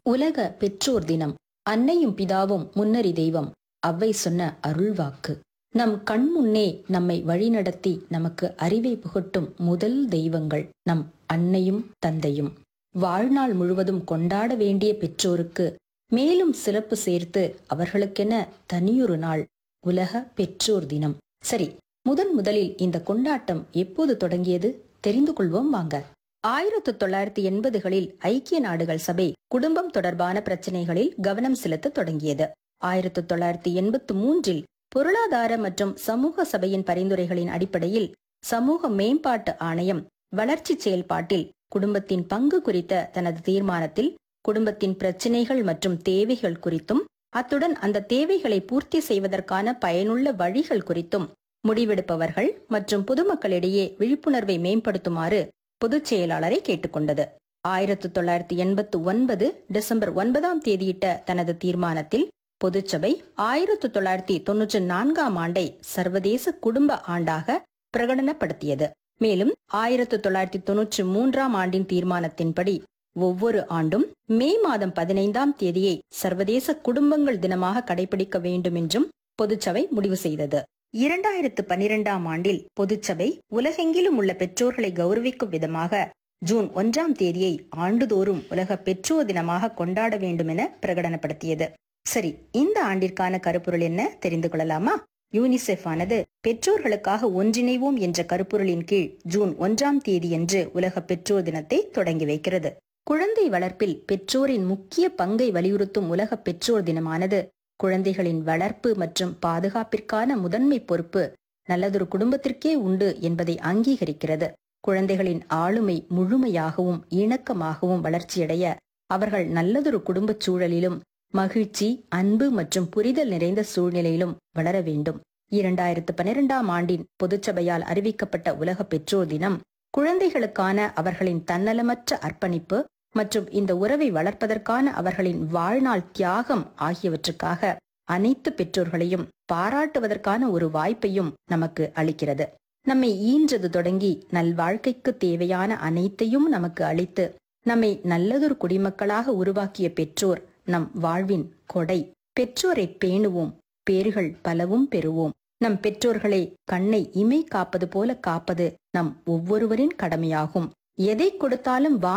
உலக பெற்றோர் தினம் அன்னையும் பிதாவும் முன்னறி தெய்வம் அவ்வை சொன்ன அருள்வாக்கு நம் கண் முன்னே நம்மை வழிநடத்தி நமக்கு அறிவை புகட்டும் முதல் தெய்வங்கள் நம் அன்னையும் தந்தையும் வாழ்நாள் முழுவதும் கொண்டாட வேண்டிய பெற்றோருக்கு மேலும் சிறப்பு சேர்த்து அவர்களுக்கென தனியொரு நாள் உலக பெற்றோர் தினம் சரி முதன் முதலில் இந்த கொண்டாட்டம் எப்போது தொடங்கியது தெரிந்து கொள்வோம் வாங்க ஆயிரத்து தொள்ளாயிரத்தி எண்பதுகளில் ஐக்கிய நாடுகள் சபை குடும்பம் தொடர்பான பிரச்சனைகளில் கவனம் செலுத்த தொடங்கியது ஆயிரத்து தொள்ளாயிரத்தி எண்பத்து மூன்றில் பொருளாதார மற்றும் சமூக சபையின் பரிந்துரைகளின் அடிப்படையில் சமூக மேம்பாட்டு ஆணையம் வளர்ச்சி செயல்பாட்டில் குடும்பத்தின் பங்கு குறித்த தனது தீர்மானத்தில் குடும்பத்தின் பிரச்சினைகள் மற்றும் தேவைகள் குறித்தும் அத்துடன் அந்த தேவைகளை பூர்த்தி செய்வதற்கான பயனுள்ள வழிகள் குறித்தும் முடிவெடுப்பவர்கள் மற்றும் பொதுமக்களிடையே விழிப்புணர்வை மேம்படுத்துமாறு பொதுச் செயலாளரை கேட்டுக்கொண்டது ஆயிரத்து தொள்ளாயிரத்தி எண்பத்து ஒன்பது டிசம்பர் ஒன்பதாம் தேதியிட்ட தனது தீர்மானத்தில் பொதுச்சபை ஆயிரத்து தொள்ளாயிரத்தி தொன்னூற்றி நான்காம் ஆண்டை சர்வதேச குடும்ப ஆண்டாக பிரகடனப்படுத்தியது மேலும் ஆயிரத்து தொள்ளாயிரத்தி தொன்னூற்றி மூன்றாம் ஆண்டின் தீர்மானத்தின்படி ஒவ்வொரு ஆண்டும் மே மாதம் பதினைந்தாம் தேதியை சர்வதேச குடும்பங்கள் தினமாக கடைபிடிக்க வேண்டும் என்றும் பொதுச்சபை முடிவு செய்தது இரண்டாயிரத்து பனிரெண்டாம் ஆண்டில் பொதுச்சபை உலகெங்கிலும் உள்ள பெற்றோர்களை கௌரவிக்கும் விதமாக ஜூன் ஒன்றாம் தேதியை ஆண்டுதோறும் உலக பெற்றோர் தினமாக கொண்டாட வேண்டும் என பிரகடனப்படுத்தியது சரி இந்த ஆண்டிற்கான கருப்பொருள் என்ன தெரிந்து கொள்ளலாமா யூனிசெஃப் ஆனது பெற்றோர்களுக்காக ஒன்றிணைவோம் என்ற கருப்பொருளின் கீழ் ஜூன் ஒன்றாம் தேதியன்று உலக பெற்றோர் தினத்தை தொடங்கி வைக்கிறது குழந்தை வளர்ப்பில் பெற்றோரின் முக்கிய பங்கை வலியுறுத்தும் உலக பெற்றோர் தினமானது குழந்தைகளின் வளர்ப்பு மற்றும் பாதுகாப்பிற்கான முதன்மை பொறுப்பு நல்லதொரு குடும்பத்திற்கே உண்டு என்பதை அங்கீகரிக்கிறது குழந்தைகளின் ஆளுமை முழுமையாகவும் இணக்கமாகவும் வளர்ச்சியடைய அவர்கள் நல்லதொரு குடும்பச் சூழலிலும் மகிழ்ச்சி அன்பு மற்றும் புரிதல் நிறைந்த சூழ்நிலையிலும் வளர வேண்டும் இரண்டாயிரத்து பனிரெண்டாம் ஆண்டின் பொதுச்சபையால் அறிவிக்கப்பட்ட உலக பெற்றோர் தினம் குழந்தைகளுக்கான அவர்களின் தன்னலமற்ற அர்ப்பணிப்பு மற்றும் இந்த உறவை வளர்ப்பதற்கான அவர்களின் வாழ்நாள் தியாகம் ஆகியவற்றுக்காக அனைத்து பெற்றோர்களையும் பாராட்டுவதற்கான ஒரு வாய்ப்பையும் நமக்கு அளிக்கிறது நம்மை ஈன்றது தொடங்கி நல்வாழ்க்கைக்கு தேவையான அனைத்தையும் நமக்கு அளித்து நம்மை நல்லதொரு குடிமக்களாக உருவாக்கிய பெற்றோர் நம் வாழ்வின் கொடை பெற்றோரை பேணுவோம் பேறுகள் பலவும் பெறுவோம் நம் பெற்றோர்களை கண்ணை இமை காப்பது போல காப்பது நம் ஒவ்வொருவரின் கடமையாகும் எதை கொடுத்தாலும் வா